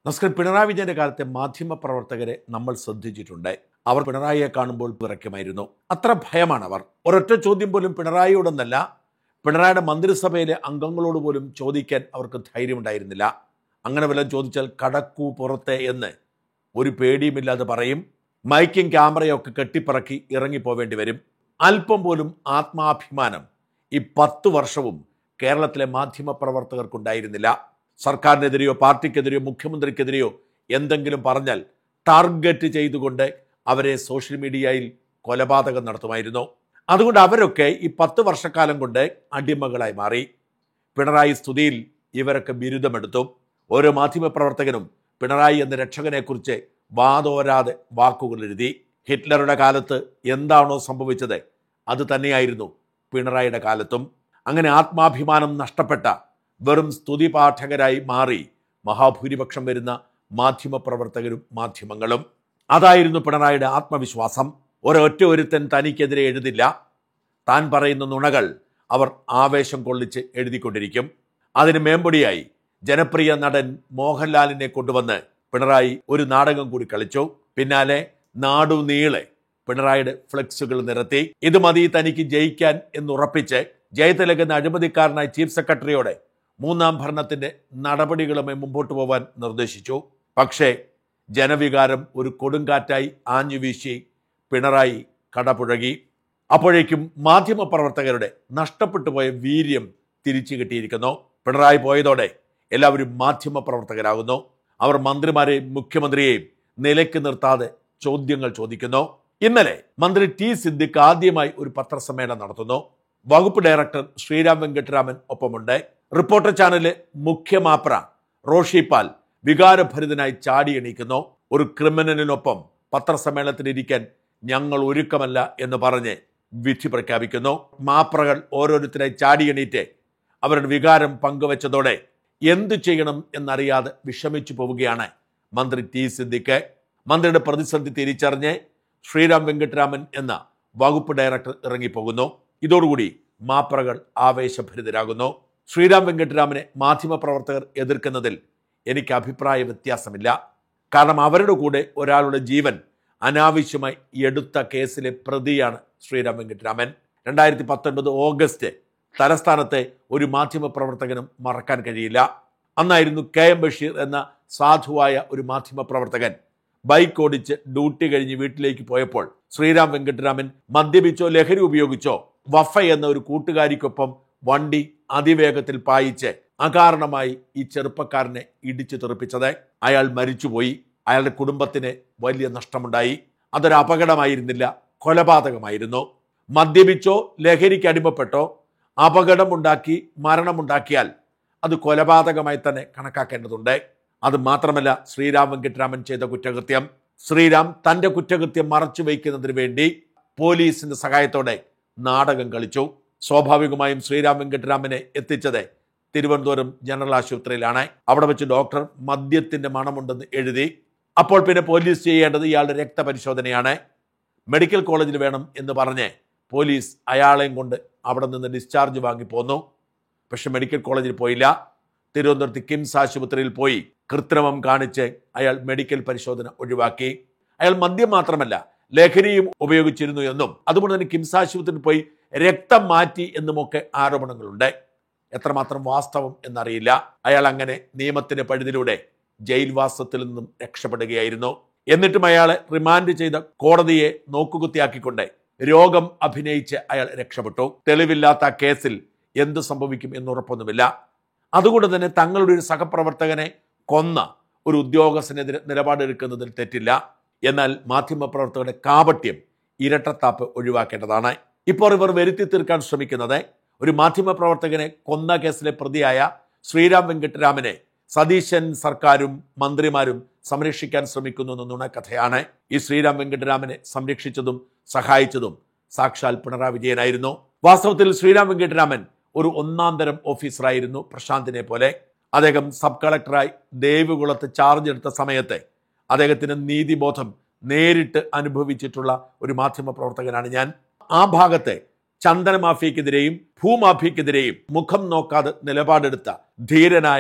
നമസ്കാരം പിണറായി വിജയന്റെ കാലത്തെ മാധ്യമ പ്രവർത്തകരെ നമ്മൾ ശ്രദ്ധിച്ചിട്ടുണ്ട് അവർ പിണറായിയെ കാണുമ്പോൾ വിറയ്ക്കുമായിരുന്നു അത്ര ഭയമാണ് അവർ ഒരൊറ്റ ചോദ്യം പോലും പിണറായിയോടൊന്നല്ല പിണറായിയുടെ മന്ത്രിസഭയിലെ അംഗങ്ങളോട് പോലും ചോദിക്കാൻ അവർക്ക് ധൈര്യമുണ്ടായിരുന്നില്ല അങ്ങനെ വല്ലതും ചോദിച്ചാൽ കടക്കൂ പുറത്തെ എന്ന് ഒരു പേടിയുമില്ലാതെ പറയും മൈക്കും ക്യാമറയും ഒക്കെ കെട്ടിപ്പറക്കി ഇറങ്ങിപ്പോവേണ്ടി വരും അല്പം പോലും ആത്മാഭിമാനം ഈ പത്ത് വർഷവും കേരളത്തിലെ മാധ്യമ പ്രവർത്തകർക്കുണ്ടായിരുന്നില്ല സർക്കാരിനെതിരെയോ പാർട്ടിക്കെതിരെയോ മുഖ്യമന്ത്രിക്കെതിരെയോ എന്തെങ്കിലും പറഞ്ഞാൽ ടാർഗറ്റ് ചെയ്തുകൊണ്ട് അവരെ സോഷ്യൽ മീഡിയയിൽ കൊലപാതകം നടത്തുമായിരുന്നു അതുകൊണ്ട് അവരൊക്കെ ഈ പത്ത് വർഷക്കാലം കൊണ്ട് അടിമകളായി മാറി പിണറായി സ്തുതിയിൽ ഇവരൊക്കെ ബിരുദമെടുത്തു ഓരോ മാധ്യമപ്രവർത്തകനും പിണറായി എന്ന രക്ഷകനെക്കുറിച്ച് വാതോരാതെ വാക്കുകൾ എഴുതി ഹിറ്റ്ലറുടെ കാലത്ത് എന്താണോ സംഭവിച്ചത് അത് തന്നെയായിരുന്നു പിണറായിയുടെ കാലത്തും അങ്ങനെ ആത്മാഭിമാനം നഷ്ടപ്പെട്ട വെറും സ്തുതി പാഠകരായി മാറി മഹാഭൂരിപക്ഷം വരുന്ന മാധ്യമപ്രവർത്തകരും മാധ്യമങ്ങളും അതായിരുന്നു പിണറായിയുടെ ആത്മവിശ്വാസം ഒരൊറ്റ ഒരുത്തൻ തനിക്കെതിരെ എഴുതില്ല താൻ പറയുന്ന നുണകൾ അവർ ആവേശം കൊള്ളിച്ച് എഴുതിക്കൊണ്ടിരിക്കും അതിന് മേമ്പൊടിയായി ജനപ്രിയ നടൻ മോഹൻലാലിനെ കൊണ്ടുവന്ന് പിണറായി ഒരു നാടകം കൂടി കളിച്ചു പിന്നാലെ നാടുനീളെ പിണറായിയുടെ ഫ്ലെക്സുകൾ നിരത്തി ഇത് മതി തനിക്ക് ജയിക്കാൻ എന്നുറപ്പിച്ച് ജയതിലക് എന്ന അഴിമതിക്കാരനായ ചീഫ് സെക്രട്ടറിയോടെ മൂന്നാം ഭരണത്തിന്റെ നടപടികളുമായി മുമ്പോട്ട് പോവാൻ നിർദ്ദേശിച്ചു പക്ഷേ ജനവികാരം ഒരു കൊടുങ്കാറ്റായി ആഞ്ഞുവീശി പിണറായി കടപുഴകി അപ്പോഴേക്കും മാധ്യമപ്രവർത്തകരുടെ നഷ്ടപ്പെട്ടു പോയ വീര്യം തിരിച്ചു കിട്ടിയിരിക്കുന്നു പിണറായി പോയതോടെ എല്ലാവരും മാധ്യമപ്രവർത്തകരാകുന്നു അവർ മന്ത്രിമാരെയും മുഖ്യമന്ത്രിയെയും നിലയ്ക്ക് നിർത്താതെ ചോദ്യങ്ങൾ ചോദിക്കുന്നു ഇന്നലെ മന്ത്രി ടി സിദ്ദിഖ് ആദ്യമായി ഒരു പത്രസമ്മേളനം നടത്തുന്നു വകുപ്പ് ഡയറക്ടർ ശ്രീരാം വെങ്കട്ടരാമൻ ഒപ്പമുണ്ട് റിപ്പോർട്ടർ ചാനലിലെ മുഖ്യ മാപ്ര റോഷി പാൽ വികാരഭരിതനായി ചാടി എണീക്കുന്നു ഒരു ക്രിമിനലിനൊപ്പം പത്രസമ്മേളനത്തിലിരിക്കാൻ ഞങ്ങൾ ഒരുക്കമല്ല എന്ന് പറഞ്ഞ് വിധി പ്രഖ്യാപിക്കുന്നു മാപ്രകൾ ഓരോരുത്തരായി ചാടി എണീറ്റ് അവരുടെ വികാരം പങ്കുവച്ചതോടെ എന്തു ചെയ്യണം എന്നറിയാതെ വിഷമിച്ചു പോവുകയാണ് മന്ത്രി ടി സിദ്ദിഖ് മന്ത്രിയുടെ പ്രതിസന്ധി തിരിച്ചറിഞ്ഞ് ശ്രീരാം വെങ്കട്ടരാമൻ എന്ന വകുപ്പ് ഡയറക്ടർ ഇറങ്ങിപ്പോകുന്നു ഇതോടുകൂടി മാപ്രകൾ ആവേശഭരിതരാകുന്നു ശ്രീരാം വെങ്കട്ടരാമനെ മാധ്യമപ്രവർത്തകർ എതിർക്കുന്നതിൽ എനിക്ക് അഭിപ്രായ വ്യത്യാസമില്ല കാരണം അവരുടെ കൂടെ ഒരാളുടെ ജീവൻ അനാവശ്യമായി എടുത്ത കേസിലെ പ്രതിയാണ് ശ്രീരാം വെങ്കട്ടരാമൻ രണ്ടായിരത്തി പത്തൊൻപത് ഓഗസ്റ്റ് തലസ്ഥാനത്തെ ഒരു മാധ്യമപ്രവർത്തകനും മറക്കാൻ കഴിയില്ല അന്നായിരുന്നു കെ എം ബഷീർ എന്ന സാധുവായ ഒരു മാധ്യമപ്രവർത്തകൻ ബൈക്ക് ഓടിച്ച് ഡ്യൂട്ടി കഴിഞ്ഞ് വീട്ടിലേക്ക് പോയപ്പോൾ ശ്രീരാം വെങ്കട്ടരാമൻ മദ്യപിച്ചോ ലഹരി ഉപയോഗിച്ചോ വഫ എന്ന ഒരു കൂട്ടുകാരിക്കൊപ്പം വണ്ടി അതിവേഗത്തിൽ പായിച്ച് അകാരണമായി ഈ ചെറുപ്പക്കാരനെ ഇടിച്ചു തെറിപ്പിച്ചത് അയാൾ മരിച്ചുപോയി അയാളുടെ കുടുംബത്തിന് വലിയ നഷ്ടമുണ്ടായി അതൊരു അപകടമായിരുന്നില്ല കൊലപാതകമായിരുന്നു മദ്യപിച്ചോ ലഹരിക്ക് അടിമപ്പെട്ടോ അപകടമുണ്ടാക്കി മരണമുണ്ടാക്കിയാൽ അത് കൊലപാതകമായി തന്നെ കണക്കാക്കേണ്ടതുണ്ട് അത് മാത്രമല്ല ശ്രീരാം വെങ്കിട്ടരാമൻ ചെയ്ത കുറ്റകൃത്യം ശ്രീരാം തന്റെ കുറ്റകൃത്യം മറച്ചു വയ്ക്കുന്നതിന് വേണ്ടി പോലീസിന്റെ സഹായത്തോടെ നാടകം കളിച്ചു സ്വാഭാവികമായും ശ്രീരാം വെങ്കിട്ടരാമനെ എത്തിച്ചത് തിരുവനന്തപുരം ജനറൽ ആശുപത്രിയിലാണ് അവിടെ വെച്ച് ഡോക്ടർ മദ്യത്തിന്റെ മണമുണ്ടെന്ന് എഴുതി അപ്പോൾ പിന്നെ പോലീസ് ചെയ്യേണ്ടത് ഇയാളുടെ രക്തപരിശോധനയാണ് മെഡിക്കൽ കോളേജിൽ വേണം എന്ന് പറഞ്ഞ് പോലീസ് അയാളെയും കൊണ്ട് അവിടെ നിന്ന് ഡിസ്ചാർജ് വാങ്ങി പോന്നു പക്ഷെ മെഡിക്കൽ കോളേജിൽ പോയില്ല തിരുവനന്തപുരത്ത് കിംസ് ആശുപത്രിയിൽ പോയി കൃത്രിമം കാണിച്ച് അയാൾ മെഡിക്കൽ പരിശോധന ഒഴിവാക്കി അയാൾ മദ്യം മാത്രമല്ല ലഹരിയും ഉപയോഗിച്ചിരുന്നു എന്നും അതുകൊണ്ട് തന്നെ കിംസ് ആശുപത്രിയിൽ പോയി രക്തം മാറ്റി എന്നുമൊക്കെ ആരോപണങ്ങളുണ്ട് എത്രമാത്രം വാസ്തവം എന്നറിയില്ല അയാൾ അങ്ങനെ നിയമത്തിന്റെ പഴുതിലൂടെ ജയിൽവാസത്തിൽ നിന്നും രക്ഷപ്പെടുകയായിരുന്നു എന്നിട്ടും അയാളെ റിമാൻഡ് ചെയ്ത കോടതിയെ നോക്കുകുത്തിയാക്കിക്കൊണ്ട് രോഗം അഭിനയിച്ച് അയാൾ രക്ഷപ്പെട്ടു തെളിവില്ലാത്ത ആ കേസിൽ എന്ത് സംഭവിക്കും എന്നുറപ്പൊന്നുമില്ല അതുകൊണ്ട് തന്നെ തങ്ങളുടെ ഒരു സഹപ്രവർത്തകനെ കൊന്ന ഒരു ഉദ്യോഗസ്ഥനെതിരെ നിലപാടെടുക്കുന്നതിൽ തെറ്റില്ല എന്നാൽ മാധ്യമപ്രവർത്തകരുടെ കാപട്യം ഇരട്ടത്താപ്പ് ഒഴിവാക്കേണ്ടതാണ് ഇപ്പോൾ ഇവർ വരുത്തി തീർക്കാൻ ശ്രമിക്കുന്നത് ഒരു മാധ്യമപ്രവർത്തകനെ കൊന്ന കേസിലെ പ്രതിയായ ശ്രീരാം വെങ്കട്ടരാമനെ സതീശൻ സർക്കാരും മന്ത്രിമാരും സംരക്ഷിക്കാൻ ശ്രമിക്കുന്നു എന്ന നുണക്കഥയാണ് ഈ ശ്രീരാം വെങ്കട്ടരാമനെ സംരക്ഷിച്ചതും സഹായിച്ചതും സാക്ഷാൽ പിണറായി വിജയനായിരുന്നു വാസ്തവത്തിൽ ശ്രീരാം വെങ്കട്ടരാമൻ ഒരു ഒന്നാം തരം ഓഫീസറായിരുന്നു പ്രശാന്തിനെ പോലെ അദ്ദേഹം സബ് കളക്ടറായി ദേവികുളത്ത് ചാർജ് എടുത്ത സമയത്ത് അദ്ദേഹത്തിന് നീതിബോധം നേരിട്ട് അനുഭവിച്ചിട്ടുള്ള ഒരു മാധ്യമ പ്രവർത്തകനാണ് ഞാൻ ആ ഭാഗത്തെ ചന്ദന മാഫിയക്കെതിരെയും ഭൂമാഫിയക്കെതിരെയും മുഖം നോക്കാതെ നിലപാടെടുത്ത ധീരനായ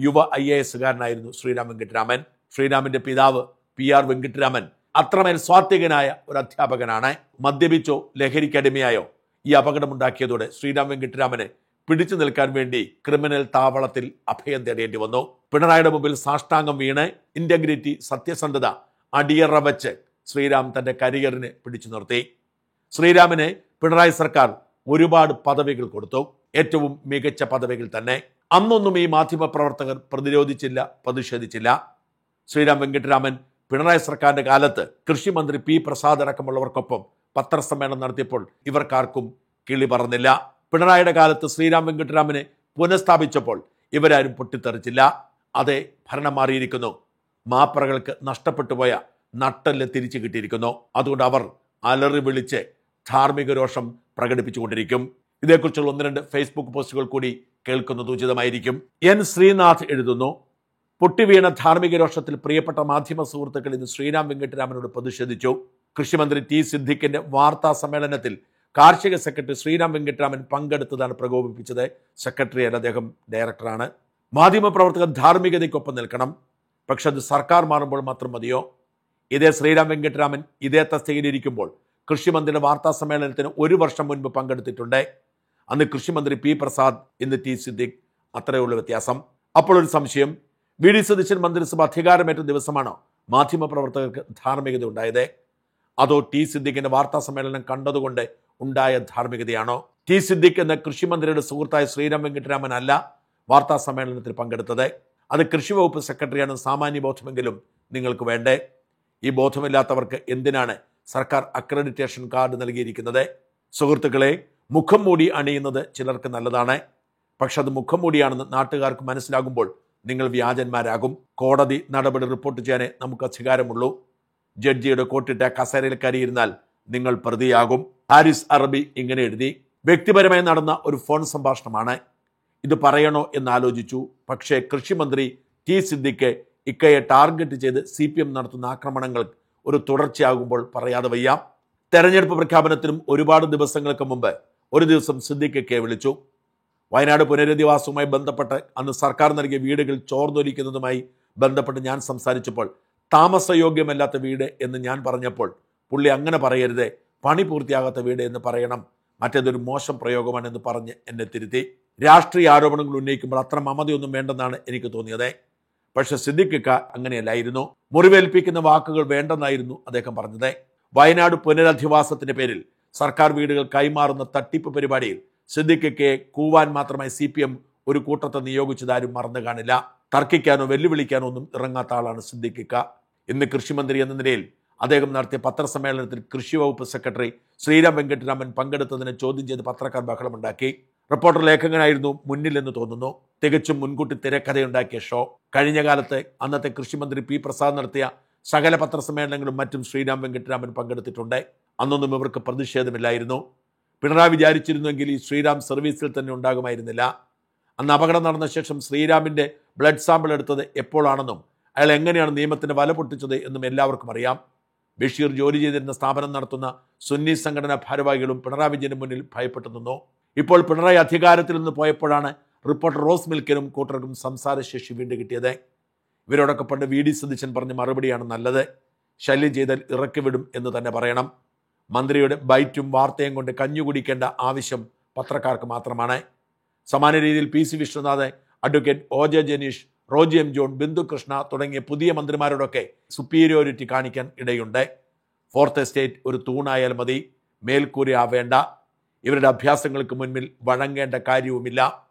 യുവ ഐ എ എസുകാരനായിരുന്നു ശ്രീരാം വെങ്കിട്ടരാമൻ ശ്രീരാമിന്റെ പിതാവ് പി ആർ വെങ്കിട്ടരാമൻ അത്രമേൽ സ്വാത്വികനായ ഒരു അധ്യാപകനാണ് മദ്യപിച്ചോ ലഹരിക്കടിമയായോ ഈ അപകടമുണ്ടാക്കിയതോടെ ശ്രീരാം വെങ്കിട്ടരാമനെ പിടിച്ചു നിൽക്കാൻ വേണ്ടി ക്രിമിനൽ താവളത്തിൽ അഭയം തേടേണ്ടി വന്നു പിണറായിയുടെ മുമ്പിൽ സാഷ്ടാംഗം വീണ് ഇന്റഗ്രിറ്റി സത്യസന്ധത അടിയറ വച്ച് ശ്രീരാം തന്റെ കരിയറിനെ പിടിച്ചു നിർത്തി ശ്രീരാമിന് പിണറായി സർക്കാർ ഒരുപാട് പദവികൾ കൊടുത്തു ഏറ്റവും മികച്ച പദവികൾ തന്നെ അന്നൊന്നും ഈ മാധ്യമ പ്രവർത്തകർ പ്രതിരോധിച്ചില്ല പ്രതിഷേധിച്ചില്ല ശ്രീരാം വെങ്കിട്ടരാമൻ പിണറായി സർക്കാരിന്റെ കാലത്ത് കൃഷിമന്ത്രി പി പ്രസാദ് അടക്കമുള്ളവർക്കൊപ്പം പത്രസമ്മേളനം നടത്തിയപ്പോൾ ഇവർക്കാർക്കും കിളി പറന്നില്ല പിണറായിയുടെ കാലത്ത് ശ്രീരാം വെങ്കിട്ടരാമനെ പുനഃസ്ഥാപിച്ചപ്പോൾ ഇവരാരും പൊട്ടിത്തെറിച്ചില്ല അതെ ഭരണം മാറിയിരിക്കുന്നു മാപ്പറകൾക്ക് നഷ്ടപ്പെട്ടു പോയ നട്ടെല്ല് തിരിച്ചു കിട്ടിയിരിക്കുന്നു അതുകൊണ്ട് അവർ അലറി വിളിച്ച് ധാർമ്മിക രോഷം പ്രകടിപ്പിച്ചുകൊണ്ടിരിക്കും ഇതേക്കുറിച്ചുള്ള ഒന്ന് രണ്ട് ഫേസ്ബുക്ക് പോസ്റ്റുകൾ കൂടി കേൾക്കുന്നത് ഉചിതമായിരിക്കും എൻ ശ്രീനാഥ് എഴുതുന്നു പൊട്ടിവീണ ധാർമ്മിക രോഷത്തിൽ പ്രിയപ്പെട്ട മാധ്യമ സുഹൃത്തുക്കൾ ഇന്ന് ശ്രീരാം വെങ്കിട്ടരാമനോട് പ്രതിഷേധിച്ചു കൃഷിമന്ത്രി ടി സിദ്ദിഖിന്റെ വാർത്താ സമ്മേളനത്തിൽ കാർഷിക സെക്രട്ടറി ശ്രീരാം വെങ്കിട്ടരാമൻ പങ്കെടുത്തതാണ് പ്രകോപിപ്പിച്ചത് സെക്രട്ടറി അല്ല അദ്ദേഹം ഡയറക്ടറാണ് മാധ്യമപ്രവർത്തകർ ധാർമ്മികതയ്ക്കൊപ്പം നിൽക്കണം പക്ഷെ അത് സർക്കാർ മാറുമ്പോൾ മാത്രം മതിയോ ഇതേ ശ്രീരാം വെങ്കിട്ടരാമൻ ഇതേ തസ്തികയിലിരിക്കുമ്പോൾ കൃഷിമന്ത്രിയുടെ വാർത്താ സമ്മേളനത്തിന് ഒരു വർഷം മുൻപ് പങ്കെടുത്തിട്ടുണ്ട് അന്ന് കൃഷിമന്ത്രി പി പ്രസാദ് ഇന്ന് ടി സിദ്ദിഖ് അത്രയുള്ള വ്യത്യാസം അപ്പോൾ ഒരു സംശയം വി ഡി സതീശൻ മന്ത്രിസഭ അധികാരമേറ്റ ദിവസമാണോ മാധ്യമപ്രവർത്തകർക്ക് ധാർമ്മികത ഉണ്ടായത് അതോ ടി സിദ്ദിഖിന്റെ വാർത്താ സമ്മേളനം കണ്ടതുകൊണ്ട് ഉണ്ടായ ധാർമ്മികതയാണോ ടി സിദ്ദിഖ് എന്ന കൃഷിമന്ത്രിയുടെ സുഹൃത്തായ ശ്രീരാം വെങ്കിട്ടരാമൻ അല്ല വാർത്താ സമ്മേളനത്തിൽ പങ്കെടുത്തത് അത് കൃഷി വകുപ്പ് സെക്രട്ടറിയാണ് സാമാന്യ ബോധമെങ്കിലും നിങ്ങൾക്ക് വേണ്ടേ ഈ ബോധമില്ലാത്തവർക്ക് എന്തിനാണ് സർക്കാർ അക്രഡിറ്റേഷൻ കാർഡ് നൽകിയിരിക്കുന്നത് സുഹൃത്തുക്കളെ മുഖം മൂടി അണിയുന്നത് ചിലർക്ക് നല്ലതാണ് പക്ഷെ അത് മുഖം മൂടിയാണെന്ന് നാട്ടുകാർക്ക് മനസ്സിലാകുമ്പോൾ നിങ്ങൾ വ്യാജന്മാരാകും കോടതി നടപടി റിപ്പോർട്ട് ചെയ്യാനേ നമുക്ക് അധികാരമുള്ളൂ ജഡ്ജിയുടെ കോട്ടിട്ട കസേരയിൽ കയറിയിരുന്നാൽ നിങ്ങൾ പ്രതിയാകും ഹാരിസ് അറബി ഇങ്ങനെ എഴുതി വ്യക്തിപരമായി നടന്ന ഒരു ഫോൺ സംഭാഷണമാണ് ഇത് പറയണോ എന്ന് ആലോചിച്ചു പക്ഷേ കൃഷിമന്ത്രി ടി സിദ്ദിഖ് ഇക്കയെ ടാർഗറ്റ് ചെയ്ത് സി പി എം നടത്തുന്ന ആക്രമണങ്ങൾ ഒരു തുടർച്ചയാകുമ്പോൾ പറയാതെ വയ്യ തെരഞ്ഞെടുപ്പ് പ്രഖ്യാപനത്തിനും ഒരുപാട് ദിവസങ്ങൾക്ക് മുമ്പ് ഒരു ദിവസം സിദ്ദിഖിക്കെ വിളിച്ചു വയനാട് പുനരധിവാസവുമായി ബന്ധപ്പെട്ട് അന്ന് സർക്കാർ നൽകിയ വീടുകൾ ചോർന്നൊലിക്കുന്നതുമായി ബന്ധപ്പെട്ട് ഞാൻ സംസാരിച്ചപ്പോൾ താമസയോഗ്യമല്ലാത്ത വീട് എന്ന് ഞാൻ പറഞ്ഞപ്പോൾ പുള്ളി അങ്ങനെ പറയരുത് പണി പൂർത്തിയാകാത്ത വീട് എന്ന് പറയണം മറ്റേതൊരു മോശം പ്രയോഗമാണെന്ന് പറഞ്ഞ് എന്നെ തിരുത്തി രാഷ്ട്രീയ ആരോപണങ്ങൾ ഉന്നയിക്കുമ്പോൾ അത്ര മമതയൊന്നും വേണ്ടെന്നാണ് എനിക്ക് തോന്നിയത് പക്ഷെ സിദ്ദിഖിക്ക അങ്ങനെയല്ലായിരുന്നു മുറിവേൽപ്പിക്കുന്ന വാക്കുകൾ വേണ്ടെന്നായിരുന്നു അദ്ദേഹം പറഞ്ഞത് വയനാട് പുനരധിവാസത്തിന്റെ പേരിൽ സർക്കാർ വീടുകൾ കൈമാറുന്ന തട്ടിപ്പ് പരിപാടിയിൽ സിദ്ദിഖിക്കയെ കൂവാൻ മാത്രമായി സി പി എം ഒരു കൂട്ടത്തെ നിയോഗിച്ചതാരും മറന്നു കാണില്ല തർക്കിക്കാനോ വെല്ലുവിളിക്കാനോ ഒന്നും ഇറങ്ങാത്ത ആളാണ് സിദ്ദിഖിക്ക ഇന്ന് കൃഷിമന്ത്രി എന്ന നിലയിൽ അദ്ദേഹം നടത്തിയ പത്രസമ്മേളനത്തിൽ കൃഷി വകുപ്പ് സെക്രട്ടറി ശ്രീരാം വെങ്കട്ടരാമൻ പങ്കെടുത്തതിനെ ചോദ്യം ചെയ്ത് പത്രക്കാർ ബഹളമുണ്ടാക്കി റിപ്പോർട്ടർ ലേഖകനായിരുന്നു മുന്നിലെന്ന് തോന്നുന്നു തികച്ചും മുൻകൂട്ടി തിരക്കഥയുണ്ടാക്കിയ ഷോ കഴിഞ്ഞ കാലത്ത് അന്നത്തെ കൃഷിമന്ത്രി പി പ്രസാദ് നടത്തിയ സകല പത്രസമ്മേളനങ്ങളും മറ്റും ശ്രീരാം വെങ്കട്ടരാമൻ പങ്കെടുത്തിട്ടുണ്ട് അന്നൊന്നും ഇവർക്ക് പ്രതിഷേധമില്ലായിരുന്നു പിണറായി വിചാരിച്ചിരുന്നുവെങ്കിൽ ഈ ശ്രീരാം സർവീസിൽ തന്നെ ഉണ്ടാകുമായിരുന്നില്ല അന്ന് അപകടം നടന്ന ശേഷം ശ്രീരാമിന്റെ ബ്ലഡ് സാമ്പിൾ എടുത്തത് എപ്പോഴാണെന്നും അയാൾ എങ്ങനെയാണ് നിയമത്തിന് വല പൊട്ടിച്ചത് എന്നും എല്ലാവർക്കും അറിയാം ബഷീർ ജോലി ചെയ്തിരുന്ന സ്ഥാപനം നടത്തുന്ന സുന്നി സംഘടനാ ഭാരവാഹികളും പിണറായി വിജയന് മുന്നിൽ ഭയപ്പെട്ടു നിന്നു ഇപ്പോൾ പിണറായി അധികാരത്തിൽ നിന്ന് പോയപ്പോഴാണ് റിപ്പോർട്ടർ റോസ് മിൽക്കിനും കൂട്ടർക്കും സംസാരശേഷി വീണ്ടും കിട്ടിയത് ഇവരോടൊക്കെ പണ്ട് വി ഡി സതീശൻ പറഞ്ഞ മറുപടിയാണ് നല്ലത് ശല്യം ചെയ്താൽ ഇറക്കി വിടും എന്ന് തന്നെ പറയണം മന്ത്രിയുടെ ബൈറ്റും വാർത്തയും കൊണ്ട് കഞ്ഞു കുടിക്കേണ്ട ആവശ്യം പത്രക്കാർക്ക് മാത്രമാണ് സമാന രീതിയിൽ P C Vishwanath advocate O J Janeesh Roji M John Bindu Krishna തുടങ്ങിയ പുതിയ മന്ത്രിമാരോടൊക്കെ സുപ്പീരിയോറിറ്റി കാണിക്കാൻ ഇടയുണ്ട് ഫോർത്ത് എസ്റ്റേറ്റ് ഒരു തൂണായാൽ മതി മേൽക്കൂര ആവേണ്ട ഇവരുടെ അഭ്യാസങ്ങൾക്ക് മുൻപിൽ വഴങ്ങേണ്ട കാര്യവുമില്ല